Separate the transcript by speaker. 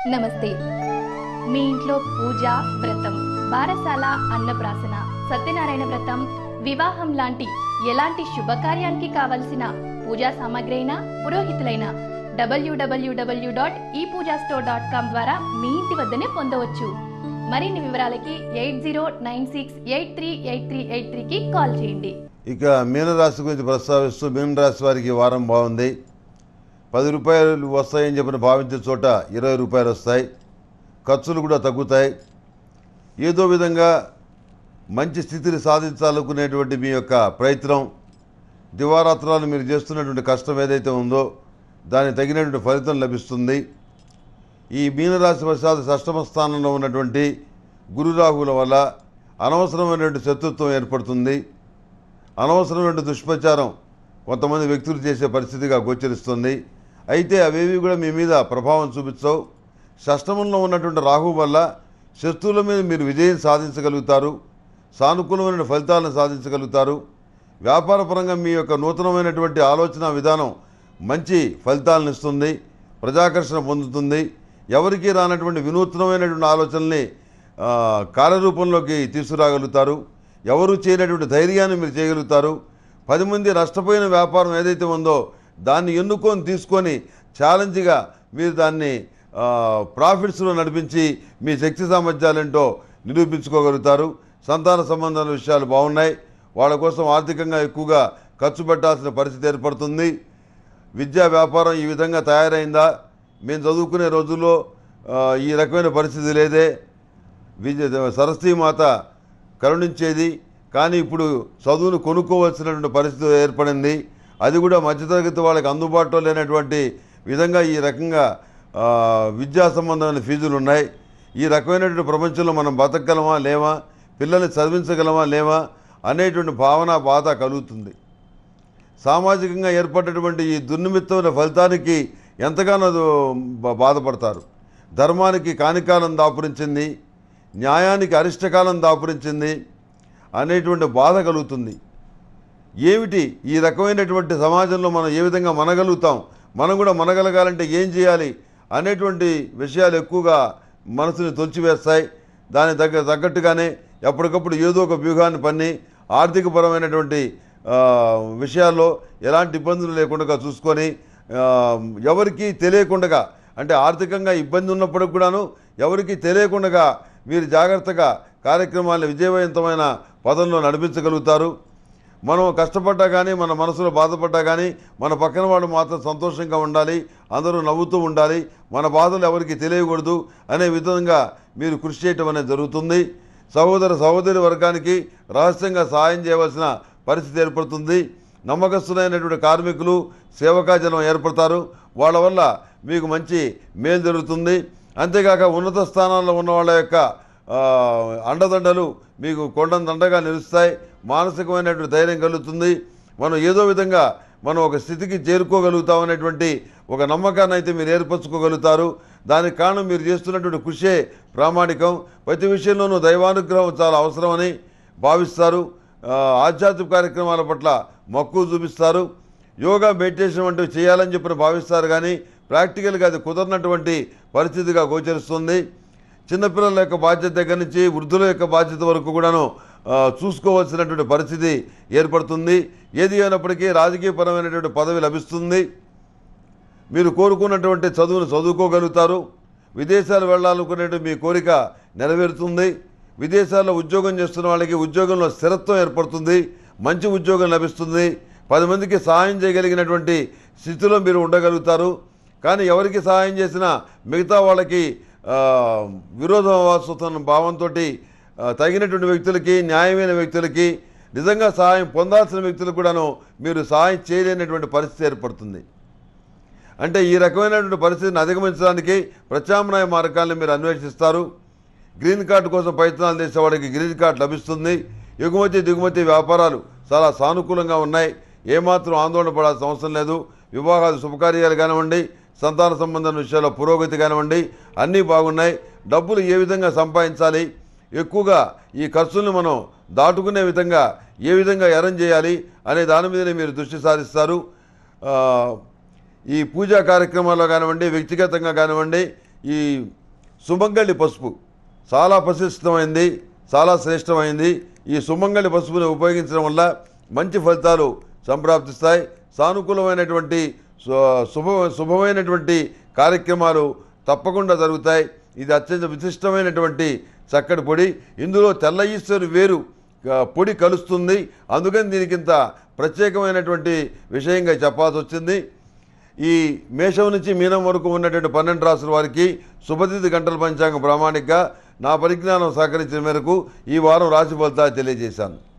Speaker 1: నమస్తే మీ ఇంట్లో పూజ వ్రతం బారసాల అన్నప్రాసన సత్యనారాయణ వ్రతం వివాహం లాంటి ఎలాంటి శుభకార్యానికి కావలసిన పూజా సామాగ్రి అయినా పురోహితులైన డబ్ల్యూడబ్ల్యూడబ్ల్యూ డాట్ ఈ పూజా స్టోర్ డాట్ కామ్ ద్వారా మీ ఇంటి వద్దనే పొందవచ్చు మరిన్ని వివరాలకి eight zero nine six eight three eight three eight త్రీకి కాల్ చేయండి
Speaker 2: ఇక మీనరాశి గురించి ప్రస్తావిస్తూ మీనరాశి వారికి ఈ వారం బాగుంది పది రూపాయలు వస్తాయని చెప్పిన భావించే చోట ఇరవై రూపాయలు వస్తాయి ఖర్చులు కూడా తగ్గుతాయి ఏదో విధంగా మంచి స్థితిని సాధించాలనుకునేటువంటి మీ యొక్క ప్రయత్నం దివారాత్రాలు మీరు చేస్తున్నటువంటి కష్టం ఏదైతే ఉందో దానికి తగినటువంటి ఫలితం లభిస్తుంది ఈ మీనరాశి వశాత్ షష్టమ స్థానంలో ఉన్నటువంటి గురు రాహువుల వల్ల అనవసరమైనటువంటి శత్రుత్వం ఏర్పడుతుంది అనవసరమైన దుష్ప్రచారం కొంతమంది వ్యక్తులు చేసే పరిస్థితిగా గోచరిస్తుంది అయితే అవేవి కూడా మీ మీద ప్రభావం చూపించవు షష్టమంలో ఉన్నటువంటి రాహు వల్ల శత్రువుల మీద మీరు విజయం సాధించగలుగుతారు సానుకూలమైన ఫలితాలను సాధించగలుగుతారు వ్యాపారపరంగా మీ యొక్క నూతనమైనటువంటి ఆలోచన విధానం మంచి ఫలితాలను ఇస్తుంది ప్రజాకర్షణ పొందుతుంది ఎవరికీ రానటువంటి వినూత్నమైనటువంటి ఆలోచనల్ని ఆ, కార్యరూపంలోకి తీసుకురాగలుగుతారు ఎవరు చేయనటువంటి ధైర్యాన్ని మీరు చేయగలుగుతారు పది మంది నష్టపోయిన వ్యాపారం ఏదైతే ఉందో దాన్ని ఎన్నుకొని తీసుకొని ఛాలెంజ్గా మీరు దాన్ని ఆ, ప్రాఫిట్స్లో నడిపించి మీ శక్తి సామర్థ్యాలేంటో నిరూపించుకోగలుగుతారు సంతాన సంబంధాల విషయాలు బాగున్నాయి వాళ్ళ కోసం ఆర్థికంగా ఎక్కువగా ఖర్చు పెట్టాల్సిన పరిస్థితి ఏర్పడుతుంది విద్యా వ్యాపారం ఈ విధంగా తయారైందా మేము చదువుకునే రోజుల్లో ఆ, ఈ రకమైన పరిస్థితి లేదే విద్య సరస్వతీ మాత కరుణించేది కానీ ఇప్పుడు చదువును కొనుక్కోవాల్సినటువంటి పరిస్థితి ఏర్పడింది అది కూడా మధ్యతరగతి వాళ్ళకి అందుబాటులో లేనటువంటి విధంగా ఈ రకంగా ఆ, విద్యా సంబంధమైన ఫీజులు ఉన్నాయి ఈ రకమైనటువంటి ప్రపంచంలో మనం బతకగలమా లేవా పిల్లల్ని చదివించగలమా లేవా అనేటువంటి భావన బాధ కలుగుతుంది సామాజికంగా ఏర్పడినటువంటి ఈ దుర్నిమిత్తమైన ఫలితానికి ఎంతగానో బ- బాధపడతారు ధర్మానికి కానికాలం దాపురించింది న్యాయానికి అరిష్టకాలం దాపురించింది అనేటువంటి బాధ కలుగుతుంది ఏమిటి ఈ రకమైనటువంటి సమాజంలో మనం ఏ విధంగా మనగలుగుతాం మనం కూడా మనగలగాలంటే ఏం చేయాలి అనేటువంటి విషయాలు ఎక్కువగా మనసుని తొలిచివేస్తాయి దాని దగ్గర తగ్గట్టుగానే ఎప్పటికప్పుడు ఏదో ఒక వ్యూహాన్ని పన్ని ఆర్థికపరమైనటువంటి ఆ, విషయాల్లో ఎలాంటి ఇబ్బందులు లేకుండా చూసుకొని ఆ, ఎవరికీ తెలియకుండా అంటే ఆర్థికంగా ఇబ్బంది ఉన్నప్పటికి కూడాను ఎవరికీ తెలియకుండా మీరు జాగ్రత్తగా కార్యక్రమాలను విజయవంతమైన పదంలో నడిపించగలుగుతారు మనం కష్టపడ్డా కానీ మన మనసులో బాధపడ్డా కానీ మన పక్కన వాడు మాత్రం సంతోషంగా ఉండాలి అందరూ నవ్వుతూ ఉండాలి మన బాధలు ఎవరికి తెలియకూడదు అనే విధంగా మీరు కృషి చేయటం అనేది జరుగుతుంది సహోదర సహోదరి వర్గానికి రహస్యంగా సహాయం చేయవలసిన పరిస్థితి ఏర్పడుతుంది నమ్మకస్తులైనటువంటి కార్మికులు సేవకాజనం ఏర్పడతారు వాళ్ళ వల్ల మీకు మంచి మేలు జరుగుతుంది అంతేకాక ఉన్నత స్థానాల్లో ఉన్న వాళ్ళ యొక్క ఆ, అండదండలు మీకు కొండందండగా నిలుస్తాయి మానసికమైనటువంటి ధైర్యం కలుగుతుంది మనం ఏదో విధంగా మనం ఒక స్థితికి చేరుకోగలుగుతామనేటువంటి ఒక నమ్మకాన్ని అయితే మీరు ఏర్పరచుకోగలుగుతారు దానికి కారణం మీరు చేస్తున్నటువంటి కృషే ప్రామాణికం ప్రతి విషయంలోనూ దైవానుగ్రహం చాలా అవసరమని భావిస్తారు ఆ, ఆధ్యాత్మిక కార్యక్రమాల పట్ల మక్కువ చూపిస్తారు యోగా మెడిటేషన్ వంటివి చేయాలని చెప్పిన భావిస్తారు కానీ ప్రాక్టికల్గా అది కుదరనటువంటి పరిస్థితిగా గోచరిస్తుంది చిన్నపిల్లల యొక్క బాధ్యత దగ్గర నుంచి వృద్ధుల యొక్క బాధ్యత వరకు కూడాను ఆ, చూసుకోవాల్సినటువంటి పరిస్థితి ఏర్పడుతుంది ఏది అయినప్పటికీ రాజకీయపరమైనటువంటి పదవి లభిస్తుంది మీరు కోరుకున్నటువంటి చదువును చదువుకోగలుగుతారు విదేశాలు వెళ్ళాలనుకునే మీ కోరిక నెరవేరుతుంది విదేశాల్లో ఉద్యోగం చేస్తున్న వాళ్ళకి ఉద్యోగంలో స్థిరత్వం ఏర్పడుతుంది మంచి ఉద్యోగం లభిస్తుంది పది మందికి సహాయం చేయగలిగినటువంటి స్థితిలో మీరు ఉండగలుగుతారు కానీ ఎవరికి సహాయం చేసినా మిగతా వాళ్ళకి ఆ, విరోధవాసన భావంతో తగినటువంటి వ్యక్తులకి న్యాయమైన వ్యక్తులకి నిజంగా సహాయం పొందాల్సిన వ్యక్తులకు కూడాను మీరు సహాయం చేయలేనటువంటి పరిస్థితి ఏర్పడుతుంది అంటే ఈ రకమైనటువంటి పరిస్థితిని అధిగమించడానికి ప్రత్యామ్నాయ మార్గాలను మీరు అన్వేషిస్తారు గ్రీన్ కార్డు కోసం ప్రయత్నాలు చేసే వాడికి గ్రీన్ కార్డు లభిస్తుంది ఎగుమతి దిగుమతి వ్యాపారాలు చాలా సానుకూలంగా ఉన్నాయి ఏమాత్రం ఆందోళన పడాల్సిన అవసరం లేదు వివాహాలు శుభకార్యాలు కానివ్వండి సంతాన సంబంధం విషయాల్లో పురోగతి కానివ్వండి అన్నీ బాగున్నాయి డబ్బులు ఏ విధంగా సంపాదించాలి ఎక్కువగా ఈ ఖర్చులను మనం దాటుకునే విధంగా ఏ విధంగా ఎరం చేయాలి అనే దాని మీదనే మీరు దృష్టి సారిస్తారు ఆ, ఈ పూజా కార్యక్రమాల్లో కానివ్వండి వ్యక్తిగతంగా కానివ్వండి ఈ సుమంగళి పసుపు చాలా ప్రశస్తమైంది చాలా శ్రేష్టమైంది ఈ సుమంగళి పసుపుని ఉపయోగించడం వల్ల మంచి ఫలితాలు సంప్రాప్తిస్తాయి సానుకూలమైనటువంటి సు- శుభ శుభమైనటువంటి కార్యక్రమాలు తప్పకుండా జరుగుతాయి ఇది అత్యంత విశిష్టమైనటువంటి చక్కటి పొడి ఇందులో తెల్ల ఈశ్వరు వేరు ఆ, పొడి కలుస్తుంది అందుకని దీనికి ఇంత ప్రత్యేకమైనటువంటి విషయంగా చెప్పాల్సి వచ్చింది ఈ మేషం నుంచి మీనం వరకు ఉన్నటువంటి పన్నెండు రాసుల వారికి శుభతిథి గంటల పంచాంగం ప్రామాణికగా నా పరిజ్ఞానం సహకరించిన మేరకు ఈ వారం రాశి ఫలితాలు తెలియజేశాను